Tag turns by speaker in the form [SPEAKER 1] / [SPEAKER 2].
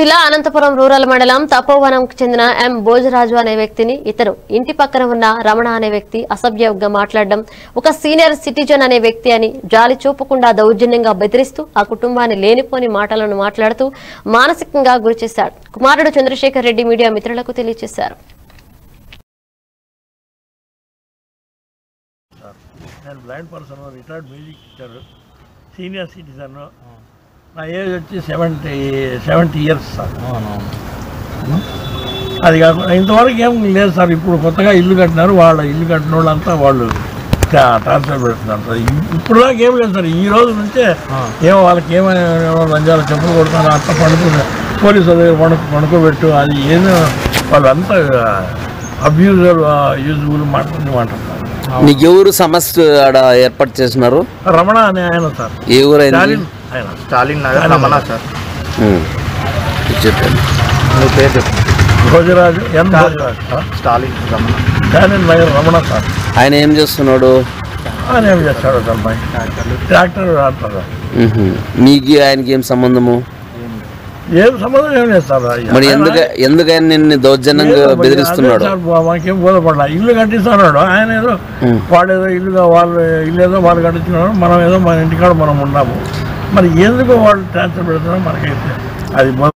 [SPEAKER 1] జిల్లా అనంతపురం రూరల్ మండలం తపోవనంకు చెందిన ఎం భోజరాజు అనే వ్యక్తిని ఇతరు ఇంటి పక్కన ఉన్న రమణ అనే వ్యక్తి అసభ్యంగా మాట్లాడడం ఒక సీనియర్ సిటిజన్ అనే వ్యక్తి అని జాలి చూపకుండా దౌర్జన్యంగా బెదిరిస్తూ ఆ కుటుంబాన్ని లేనిపోని మాటలను మాట్లాడుతూ మానసికంగా గురిచేశాడు కుమారుడు చంద్రశేఖర్ రెడ్డి మీడియా మిత్రులకు తెలియజేశారు
[SPEAKER 2] నేను blind person retired music teacher senior citizen నా ఏజ్ వచ్చి సెవెంటీ సెవెంటీ ఇయర్స్ సార్ అది కాకుండా ఇంతవరకు ఏం లేదు సార్ ఇప్పుడు కొత్తగా ఇల్లు కట్టినారు వాళ్ళ ఇల్లు కట్టిన వాళ్ళంతా వాళ్ళు ట్రాన్స్ఫర్ పెడుతున్నారు సార్ ఇ- ఇప్పుడు దాకా ఏం లేదు సార్ ఈ రోజు నుంచే ఏమో వాళ్ళకి ఏమైనా లంచాలు చెప్పులు కొడుతున్నారు అంతా పండుకున్నారు పోలీసు దగ్గర పండుకు పండుకోబెట్టు అది ఏదో వాళ్ళంతా అబ్యూజర్ యూజ్ఫుల్ మాట్లాడి మాట్లాడతారు
[SPEAKER 3] నీకు ఎవరు సమస్య ఆడ ఏర్పాటు చేసినారు
[SPEAKER 2] రమణ అనే ఆయన సార్
[SPEAKER 3] ఏ ఊరైంది
[SPEAKER 2] స్టాలిన్ ఆయన
[SPEAKER 4] స్టాలిన్ నగర్ రమణ సార్
[SPEAKER 3] ఉమ్. చెప్పండి
[SPEAKER 4] మీ పేరు చెప్పు
[SPEAKER 2] Bhojaraju N Bhojaraju sir
[SPEAKER 4] Stalin Ramana
[SPEAKER 2] Stalin Nagar Ramana sir
[SPEAKER 3] ఆయన ఏం చేస్తున్నాడు
[SPEAKER 2] ఆయన ఏం చేస్తాడు ఒక అమ్మాయి ట్రాక్టర్ అంటారు
[SPEAKER 3] ఉహు. నీకు ఆయనకి ఏం సంబంధము
[SPEAKER 2] ఏం సంబంధం ఏం లేదు సార్
[SPEAKER 3] మరి ఎందుకు ఎందుకు ఆయన నిన్ను దౌర్జన్యంగా
[SPEAKER 2] ఏదో మరి
[SPEAKER 3] బెదిరిస్తున్నాడు
[SPEAKER 2] అదే సార్ బా- మాకేం బోధపడలా ఇల్లు కట్టిస్తున్నాడు ఆయన ఏదో
[SPEAKER 3] ఉమ్.
[SPEAKER 2] వాడేదో ఇల్లుగా వాళ్ళు ఇల్లు ఏదో వాళ్ళు కట్టించుకున్నాడు మనం ఏదో మన ఇంటికాడ మనం ఉన్నాము మరి ఎందుకు వాళ్ళు ట్రాన్స్ఫర్ పెడుతున్నారో మనకైతే అది బోధ